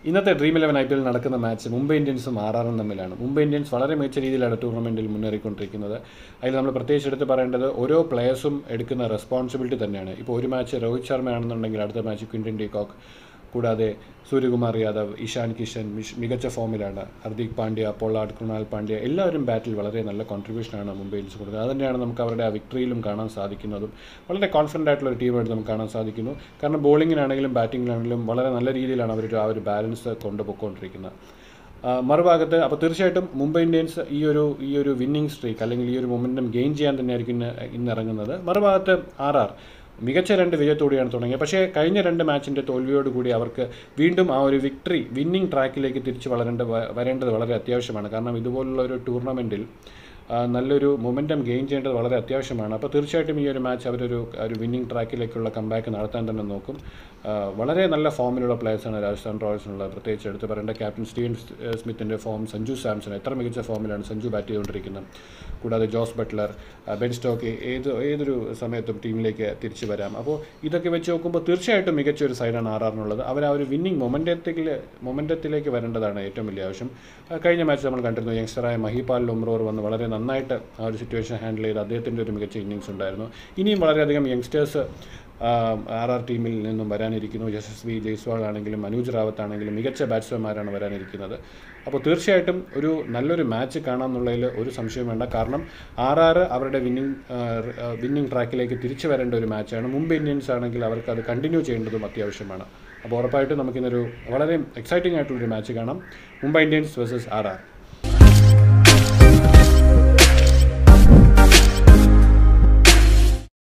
ഇന്നത്തെ dream eleven ഐ പി എൽ നടക്കുന്ന മാച്ച് മുംബൈ ഇന്ത്യൻസും ആർ ആറും തമ്മിലാണ് മുംബൈ ഇന്ത്യൻസ് വളരെ മികച്ച രീതിയിലാണ് ടൂർണമെൻറ്റിൽ മുന്നേറിക്കൊണ്ടിരിക്കുന്നത് അതിൽ നമ്മൾ പ്രത്യേകിച്ച് എടുത്ത് പറയേണ്ടത് ഓരോ പ്ലേയേഴ്സും എടുക്കുന്ന റെസ്പോൺസിബിലിറ്റി തന്നെയാണ് ഇപ്പോൾ ഒരു മാച്ച് രോഹിത് ശർമ്മയാണെന്നുണ്ടെങ്കിൽ അടുത്ത മാച്ച് ക്വിൻറ്റൻ ഡീകോക്ക് കൂടാതെ സൂര്യകുമാർ യാദവ് ഇഷാൻ കിഷൻ മിഷ് മികച്ച ഫോമിലാണ് ഹർദിക് പാണ്ഡ്യ പൊള്ളാഡ് കൃണാൽ പാണ്ഡ്യ എല്ലാവരും ബാറ്റിൽ വളരെ നല്ല കോൺട്രിബ്യൂഷനാണ് മുംബൈ ഇന്ത്യൻസ് കൊടുക്കുന്നത് അത് തന്നെയാണ് നമുക്ക് അവരുടെ ആ വിക്ടറിയിലും കാണാൻ സാധിക്കുന്നതും വളരെ കോൺഫിഡൻ്റ് ആയിട്ടുള്ള ഒരു ടീമായിട്ട് നമുക്ക് കാണാൻ സാധിക്കുന്നു കാരണം ബോളിങ്ങിനാണെങ്കിലും ബാറ്റിങ്ങിനാണെങ്കിലും വളരെ നല്ല രീതിയിലാണ് അവർ ആ ഒരു ബാലൻസ് കൊണ്ടുപോയിക്കൊണ്ടിരിക്കുന്നത് ആ, മറുഭാഗത്ത് അപ്പോൾ തീർച്ചയായിട്ടും മുംബൈ ഇന്ത്യൻസ് ഈ ഒരു ഈ ഒരു വിന്നിംഗ് സ്ട്രീക്ക് അല്ലെങ്കിൽ ഈ ഒരു മൊമെൻറ്റം ഗെയിൻ ചെയ്യാൻ തന്നെയായിരിക്കും ഇന്ന് ഇന്ന് ഇറങ്ങുന്നത് മറുഭാഗത്ത് ആർ ആർ മികച്ച രണ്ട് വിജയത്തോടെയാണ് തുടങ്ങിയത് പക്ഷേ കഴിഞ്ഞ രണ്ട് മാച്ചിൻ്റെ തോൽവിയോടുകൂടി അവർക്ക് വീണ്ടും ആ ഒരു വിക്ടറി വിന്നിംഗ് ട്രാക്കിലേക്ക് തിരിച്ച് വളരേണ്ട വ- വരേണ്ടത് വളരെ അത്യാവശ്യമാണ് കാരണം ഇതുപോലുള്ള ഒരു ടൂർണമെൻറ്റിൽ ആ, നല്ലൊരു മൊമെൻറ്റം ഗെയിൻ ചെയ്യേണ്ടത് വളരെ അത്യാവശ്യമാണ് അപ്പോൾ തീർച്ചയായിട്ടും ഈ ഒരു മാച്ച് അവരൊരു ഒരു വിന്നിംഗ് ട്രാക്കിലേക്കുള്ള കമ്പാക്ക് നടത്താൻ തന്നെ നോക്കും ആ, വളരെ നല്ല ഫോമിലുള്ള പ്ലേയേഴ്സാണ് രാജസ്ഥാൻ റോയൽസിനുള്ളത് പ്രത്യേകിച്ച് എടുത്ത് പറയേണ്ട ക്യാപ്റ്റൻ സ്റ്റീവൻ സ്- സ്മിത്തിൻ്റെ ഫോം സഞ്ജു സാംസൺ എത്ര മികച്ച ഫോമിലാണ് സഞ്ജു ബാറ്റ് ചെയ്തുകൊണ്ടിരിക്കുന്നത് കൂടാതെ ജോസ് ബട്ട്ലർ ആ, ബെൻ സ്റ്റോക്ക് ഏത് ഏതൊരു സമയത്തും ടീമിലേക്ക് തിരിച്ചു വരാം അപ്പോൾ ഇതൊക്കെ വെച്ച് നോക്കുമ്പോൾ തീർച്ചയായിട്ടും മികച്ച ഒരു സൈഡാണ് ആർ ആറിനുള്ളത് അവർ ആ ഒരു വിന്നിംഗ് മൊമെൻറ്റത്തിൽ മൊമെൻറ്റത്തിലേക്ക് വരേണ്ടതാണ് ഏറ്റവും വലിയ ആവശ്യം ആ, കഴിഞ്ഞ മാച്ച് നമ്മൾ കണ്ടിരുന്നു യങ്സ്റ്ററായ മഹിപാൽ ഉമ്രോർ വന്ന് വളരെ നന്നായിട്ട് ആ ഒരു സിറ്റുവേഷൻ ഹാൻഡിൽ ചെയ്ത് അദ്ദേഹത്തിൻ്റെ ഒരു മികച്ച ഇന്നിങ്സ് ഉണ്ടായിരുന്നു ഇനിയും വളരെയധികം യങ്സ്റ്റേഴ്സ് ആർ ആർ ടീമിൽ നിന്നും വരാനിരിക്കുന്നു യശസ്വി ജയ്സ്വാൾ ആണെങ്കിലും മനോജ് റാവത്ത് ആണെങ്കിലും മികച്ച ബാറ്റ്സ്മാൻമാരാണ് വരാനിരിക്കുന്നത് അപ്പോൾ തീർച്ചയായിട്ടും ഒരു നല്ലൊരു മാച്ച് കാണാമെന്നുള്ളതിൽ ഒരു സംശയം വേണ്ട കാരണം ആർ ആർ അവരുടെ വിന്നിംഗ് വിന്നിംഗ് ട്രാക്കിലേക്ക് തിരിച്ചു വരേണ്ട ഒരു മാച്ചാണ് മുംബൈ ഇന്ത്യൻസ് ആണെങ്കിൽ അവർക്ക് അത് കണ്ടിന്യൂ ചെയ്യേണ്ടതും അത്യാവശ്യമാണ് അപ്പോൾ ഉറപ്പായിട്ടും നമുക്കിന്നൊരു വളരെ എക്സൈറ്റിംഗ് ആയിട്ടുള്ളൊരു മാച്ച് കാണാം Mumbai Indians versus R R